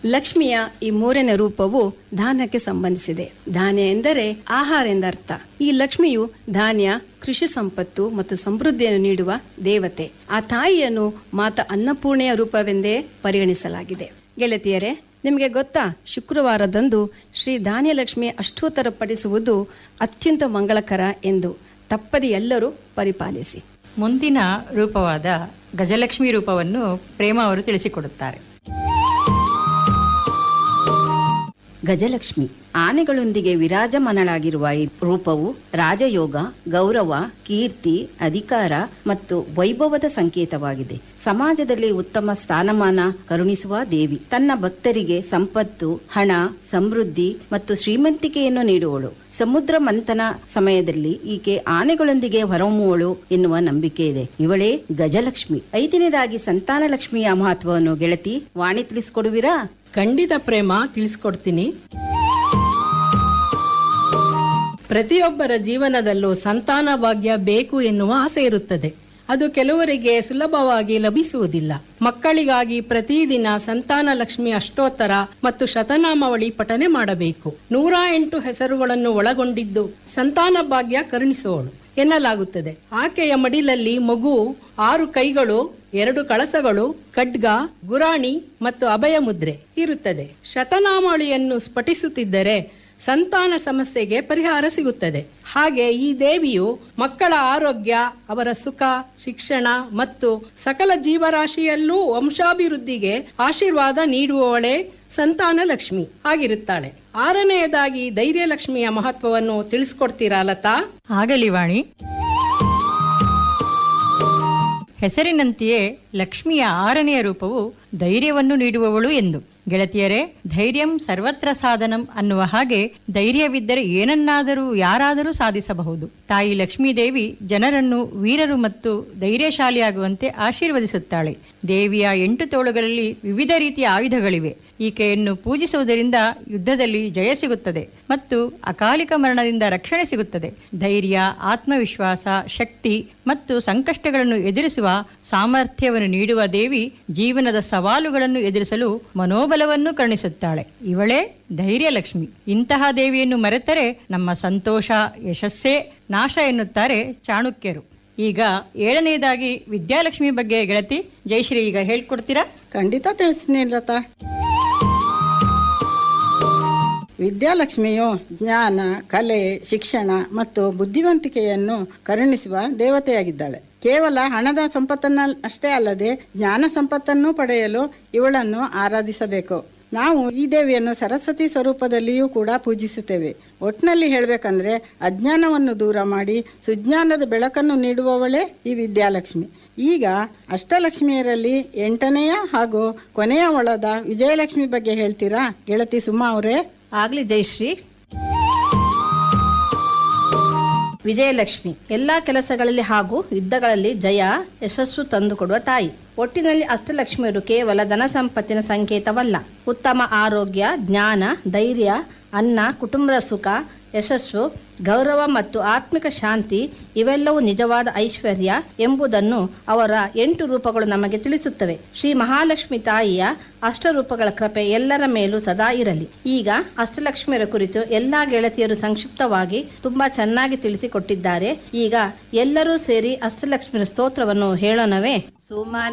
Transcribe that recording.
ಲಕ್ಷ್ಮಿಯ ಈ ಮೂರನೇ ರೂಪವು ಧಾನ್ಯಕ್ಕೆ ಸಂಬಂಧಿಸಿದೆ ಧಾನ್ಯ ಎಂದರೆ ಆಹಾರ ಎಂದರ್ಥ ಈ ಲಕ್ಷ್ಮಿಯು ಧಾನ್ಯ ಕೃಷಿ ಸಂಪತ್ತು ಮತ್ತು ಸಮೃದ್ಧಿಯನ್ನು ನೀಡುವ ದೇವತೆ ಆ ತಾಯಿಯನ್ನು ಮಾತಾ ಅನ್ನಪೂರ್ಣೆಯ ರೂಪವೆಂದೇ ಪರಿಗಣಿಸಲಾಗಿದೆ ಗೆಳತಿಯರೇ ನಿಮಗೆ ಗೊತ್ತಾ ಶುಕ್ರವಾರದಂದು ಶ್ರೀ ಧಾನ್ಯಲಕ್ಷ್ಮಿ ಅಷ್ಟೋತ್ತರ ಪಡಿಸುವುದು ಅತ್ಯಂತ ಮಂಗಳಕರ ಎಂದು ತಪ್ಪದೆ ಎಲ್ಲರೂ ಪರಿಪಾಲಿಸಿ ಮುಂದಿನ ರೂಪವಾದ ಗಜಲಕ್ಷ್ಮಿ ರೂಪವನ್ನು ಪ್ರೇಮ ಅವರು ತಿಳಿಸಿಕೊಡುತ್ತಾರೆ ಗಜಲಕ್ಷ್ಮಿ ಆನೆಗಳೊಂದಿಗೆ ವಿರಾಜಮಾನಳಾಗಿರುವ ಈ ರೂಪವು ರಾಜಯೋಗ ಗೌರವ ಕೀರ್ತಿ ಅಧಿಕಾರ ಮತ್ತು ವೈಭವದ ಸಂಕೇತವಾಗಿದೆ ಸಮಾಜದಲ್ಲಿ ಉತ್ತಮ ಸ್ಥಾನಮಾನ ಕರುಣಿಸುವ ದೇವಿ ತನ್ನ ಭಕ್ತರಿಗೆ ಸಂಪತ್ತು ಹಣ ಸಮೃದ್ಧಿ ಮತ್ತು ಶ್ರೀಮಂತಿಕೆಯನ್ನು ನೀಡುವಳು ಸಮುದ್ರ ಮಂಥನ ಸಮಯದಲ್ಲಿ ಈಕೆ ಆನೆಗಳೊಂದಿಗೆ ಹೊರಹೊಮ್ಮುವಳು ಎನ್ನುವ ನಂಬಿಕೆ ಇದೆ ಇವಳೇ ಗಜಲಕ್ಷ್ಮಿ ಐದನೇದಾಗಿ ಸಂತಾನ ಲಕ್ಷ್ಮಿಯ ಮಹತ್ವವನ್ನು ಗೆಳತಿ ವಾಣಿ ತಿಳಿಸ್ಕೊಡುವಿರಾ ಖಂಡಿತ ಪ್ರೇಮ ತಿಳಿಸ್ಕೊಡ್ತೀನಿ ಪ್ರತಿಯೊಬ್ಬರ ಜೀವನದಲ್ಲೂ ಸಂತಾನ ಭಾಗ್ಯ ಬೇಕು ಎನ್ನುವ ಆಸೆ ಇರುತ್ತದೆ ಅದು ಕೆಲವರಿಗೆ ಸುಲಭವಾಗಿ ಲಭಿಸುವುದಿಲ್ಲ ಮಕ್ಕಳಿಗಾಗಿ ಪ್ರತಿದಿನ ಸಂತಾನ ಲಕ್ಷ್ಮಿ ಅಷ್ಟೋತ್ತರ ಮತ್ತು ಶತನಾಮಾವಳಿ ಪಠನೆ ಮಾಡಬೇಕು ನೂರ ಎಂಟು ಹೆಸರುಗಳನ್ನು ಒಳಗೊಂಡಿದ್ದು ಸಂತಾನ ಭಾಗ್ಯ ಕರುಣಿಸುವಳು ಎನ್ನಲಾಗುತ್ತದೆ ಆಕೆಯ ಮಡಿಲಲ್ಲಿ ಮಗು ಆರು ಕೈಗಳು ಎರಡು ಕಳಸಗಳು ಖಡ್ಗ ಗುರಾಣಿ ಮತ್ತು ಅಭಯ ಮುದ್ರೆ ಇರುತ್ತದೆ ಶತನಾಮಾವಳಿಯನ್ನು ಸ್ಫಟಿಸುತ್ತಿದ್ದರೆ ಸಂತಾನ ಸಮಸ್ಯೆಗೆ ಪರಿಹಾರ ಸಿಗುತ್ತದೆ ಹಾಗೆ ಈ ದೇವಿಯು ಮಕ್ಕಳ ಆರೋಗ್ಯ ಅವರ ಸುಖ ಶಿಕ್ಷಣ ಮತ್ತು ಸಕಲ ಜೀವರಾಶಿಯಲ್ಲೂ ವಂಶಾಭಿವೃದ್ಧಿಗೆ ಆಶೀರ್ವಾದ ನೀಡುವವಳೇ ಸಂತಾನ ಲಕ್ಷ್ಮಿ ಆಗಿರುತ್ತಾಳೆ ಆರನೆಯದಾಗಿ ಧೈರ್ಯ ಲಕ್ಷ್ಮಿಯ ಮಹತ್ವವನ್ನು ತಿಳಿಸ್ಕೊಡ್ತೀರಾ ಲತಾ ಆಗಲಿ ವಾಣಿ ಹೆಸರಿನಂತೆಯೇ ಲಕ್ಷ್ಮಿಯ ಆರನೆಯ ರೂಪವು ಧೈರ್ಯವನ್ನು ನೀಡುವವಳು ಎಂದು ಗೆಳತಿಯರೇ ಧೈರ್ಯಂ ಸರ್ವತ್ರ ಸಾಧನಂ ಅನ್ನುವ ಹಾಗೆ ಧೈರ್ಯವಿದ್ದರೆ ಏನನ್ನಾದರೂ ಯಾರಾದರೂ ಸಾಧಿಸಬಹುದು ತಾಯಿ ಲಕ್ಷ್ಮೀದೇವಿ ಜನರನ್ನು ವೀರರು ಮತ್ತು ಧೈರ್ಯಶಾಲಿಯಾಗುವಂತೆ ಆಶೀರ್ವದಿಸುತ್ತಾಳೆ ದೇವಿಯ ಎಂಟು ತೋಳುಗಳಲ್ಲಿ ವಿವಿಧ ರೀತಿಯ ಆಯುಧಗಳಿವೆ ಈಕೆಯನ್ನು ಪೂಜಿಸುವುದರಿಂದ ಯುದ್ಧದಲ್ಲಿ ಜಯ ಸಿಗುತ್ತದೆ ಮತ್ತು ಅಕಾಲಿಕ ಮರಣದಿಂದ ರಕ್ಷಣೆ ಸಿಗುತ್ತದೆ ಧೈರ್ಯ ಆತ್ಮವಿಶ್ವಾಸ ಶಕ್ತಿ ಮತ್ತು ಸಂಕಷ್ಟಗಳನ್ನು ಎದುರಿಸುವ ಸಾಮರ್ಥ್ಯವನ್ನು ನೀಡುವ ದೇವಿ ಜೀವನದ ಸವಾಲುಗಳನ್ನು ಎದುರಿಸಲು ಮನೋಬಲವನ್ನು ಕರುಣಿಸುತ್ತಾಳೆ ಇವಳೇ ಧೈರ್ಯ ಲಕ್ಷ್ಮಿ ಇಂತಹ ದೇವಿಯನ್ನು ಮರೆತರೆ ನಮ್ಮ ಸಂತೋಷ ಯಶಸ್ಸೇ ನಾಶ ಎನ್ನುತ್ತಾರೆ ಚಾಣಕ್ಯರು ಈಗ ಏಳನೆಯದಾಗಿ ವಿದ್ಯಾಲಕ್ಷ್ಮಿ ಬಗ್ಗೆ ಗೆಳತಿ ಜಯಶ್ರೀ ಈಗ ಹೇಳ್ಕೊಡ್ತೀರಾ ಖಂಡಿತ ತಿಳಿಸ್ತೀನಿ ಲತಾ ವಿದ್ಯಾಲಕ್ಷ್ಮಿಯು ಜ್ಞಾನ ಕಲೆ ಶಿಕ್ಷಣ ಮತ್ತು ಬುದ್ಧಿವಂತಿಕೆಯನ್ನು ಕರುಣಿಸುವ ದೇವತೆಯಾಗಿದ್ದಾಳೆ ಕೇವಲ ಹಣದ ಸಂಪತ್ತನ್ನ ಅಷ್ಟೇ ಅಲ್ಲದೆ ಜ್ಞಾನ ಸಂಪತ್ತನ್ನು ಪಡೆಯಲು ಇವಳನ್ನು ಆರಾಧಿಸಬೇಕು ನಾವು ಈ ದೇವಿಯನ್ನು ಸರಸ್ವತಿ ಸ್ವರೂಪದಲ್ಲಿಯೂ ಕೂಡ ಪೂಜಿಸುತ್ತೇವೆ ಒಟ್ಟಿನಲ್ಲಿ ಹೇಳಬೇಕಂದ್ರೆ ಅಜ್ಞಾನವನ್ನು ದೂರ ಮಾಡಿ ಸುಜ್ಞಾನದ ಬೆಳಕನ್ನು ನೀಡುವವಳೇ ಈ ವಿದ್ಯಾಲಕ್ಷ್ಮಿ ಈಗ ಅಷ್ಟಲಕ್ಷ್ಮಿಯರಲ್ಲಿ ಎಂಟನೆಯ ಹಾಗೂ ಕೊನೆಯ ಒಳದ ವಿಜಯಲಕ್ಷ್ಮಿ ಬಗ್ಗೆ ಹೇಳ್ತೀರಾ ಗೆಳತಿ ಸುಮಾ ಅವರೇ ಆಗ್ಲಿ ಜಯಶ್ರೀ ವಿಜಯಲಕ್ಷ್ಮಿ ಎಲ್ಲಾ ಕೆಲಸಗಳಲ್ಲಿ ಹಾಗೂ ಯುದ್ಧಗಳಲ್ಲಿ ಜಯ ಯಶಸ್ಸು ತಂದುಕೊಡುವ ತಾಯಿ ಒಟ್ಟಿನಲ್ಲಿ ಅಷ್ಟಲಕ್ಷ್ಮಿಯರು ಕೇವಲ ಧನ ಸಂಪತ್ತಿನ ಸಂಕೇತವಲ್ಲ ಉತ್ತಮ ಆರೋಗ್ಯ ಜ್ಞಾನ ಧೈರ್ಯ ಅನ್ನ ಕುಟುಂಬದ ಸುಖ ಯಶಸ್ಸು ಗೌರವ ಮತ್ತು ಆತ್ಮಿಕ ಶಾಂತಿ ಇವೆಲ್ಲವೂ ನಿಜವಾದ ಐಶ್ವರ್ಯ ಎಂಬುದನ್ನು ಅವರ ಎಂಟು ರೂಪಗಳು ನಮಗೆ ತಿಳಿಸುತ್ತವೆ ಶ್ರೀ ಮಹಾಲಕ್ಷ್ಮಿ ತಾಯಿಯ ಅಷ್ಟರೂಪಗಳ ಕೃಪೆ ಎಲ್ಲರ ಮೇಲೂ ಸದಾ ಇರಲಿ ಈಗ ಅಷ್ಟಲಕ್ಷ್ಮಿಯರ ಕುರಿತು ಎಲ್ಲಾ ಗೆಳತಿಯರು ಸಂಕ್ಷಿಪ್ತವಾಗಿ ತುಂಬಾ ಚೆನ್ನಾಗಿ ತಿಳಿಸಿಕೊಟ್ಟಿದ್ದಾರೆ ಈಗ ಎಲ್ಲರೂ ಸೇರಿ ಅಷ್ಟಲಕ್ಷ್ಮಿಯರ ಸ್ತೋತ್ರವನ್ನು ಹೇಳೋಣವೇ ಸುಮಾ